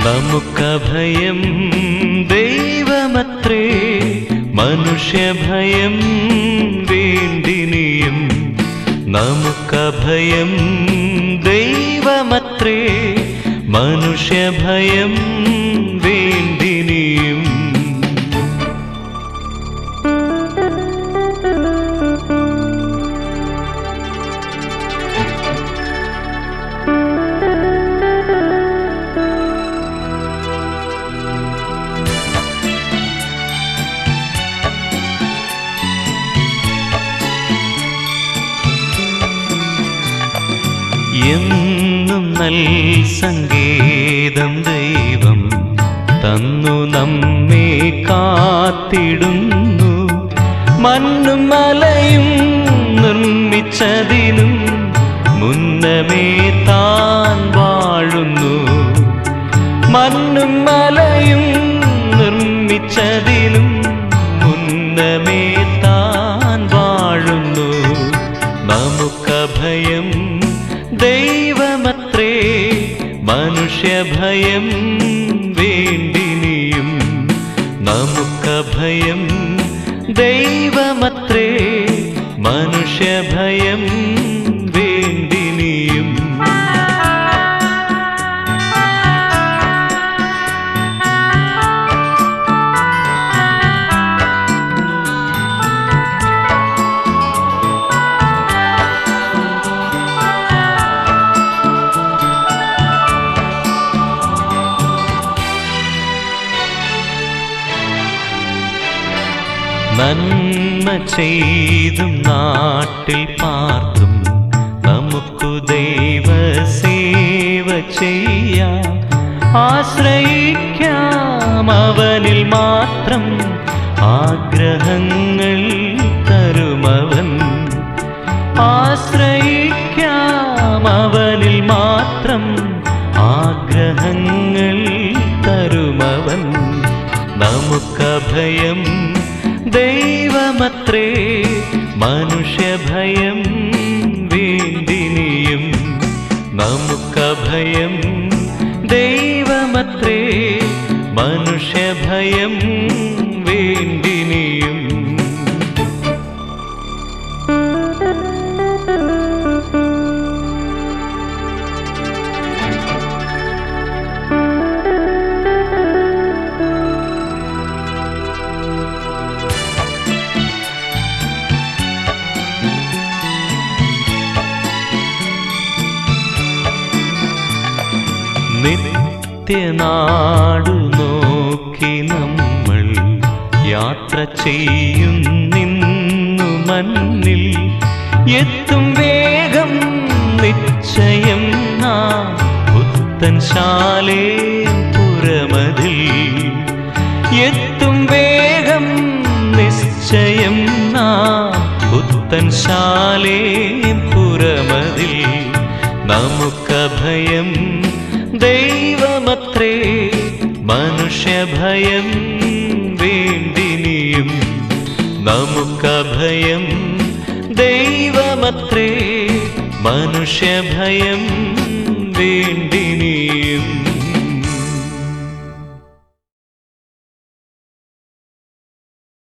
നമുക്കഭയം ദൈവമത്രേ മനുഷ്യഭയം വേണ്ടിനിയും നമുക്കഭയം ദൈവമത്രേ മനുഷ്യഭയം വേണ്ടിനിയും എന്നും നൽ സങ്കേതം ദൈവം തന്നു നമ്മെ കാത്തിടുന്നു മണ്ണും മലയും നിർമ്മിച്ചതിനും മുന്നമേ താൻ വാഴുന്നു മണ്ണും മലയും നിർമ്മിച്ചതിനും മുന്നമേ താൻ വാഴുന്നു നമുക്കഭയം ദൈവമത്രേ മനുഷ്യഭയം വേണ്ടിനിയും നമുക്കഭയം ദൈവമത്രേ മനുഷ്യഭയം വേണ്ടിനിയും നന്മ ചെയ്തും നാട്ടിൽ പാർത്തും നമുക്കു ദൈവ സേവ ചെയ്യാം ആശ്രയിക്കാം അവനിൽ മാത്രം ആഗ്രഹങ്ങൾ തരുമവൻ ആശ്രയിക്കാം അവനിൽ മാത്രം ആഗ്രഹങ്ങൾ തരുമവൻ നമുക്കഭയം ദൈവമത്രേ മനുഷ്യഭയം വേണ്ടിനിയും നമുക്കഭയം ദൈവമത്രേ മനുഷ്യഭയം വേണ്ടിനിയും നിത്യനാടു നോക്കി നമ്മൾ യാത്ര ചെയ്യുന്നിന്നു മണ്ണിൽ എത്തും വേഗം നിശ്ചയം നാം പുത്തൻ ശാലേ പുരമതിൽ എത്തും വേഗം നിശ്ചയം നാം പുത്തൻ ശാലേ പുരമതിൽ നമുക്കഭയം ദൈവമത്രേ മനുഷ്യഭയം വേണ്ടിനിയും നമുക്കഭയം ദൈവമത്രേ മനുഷ്യഭയം വേണ്ടി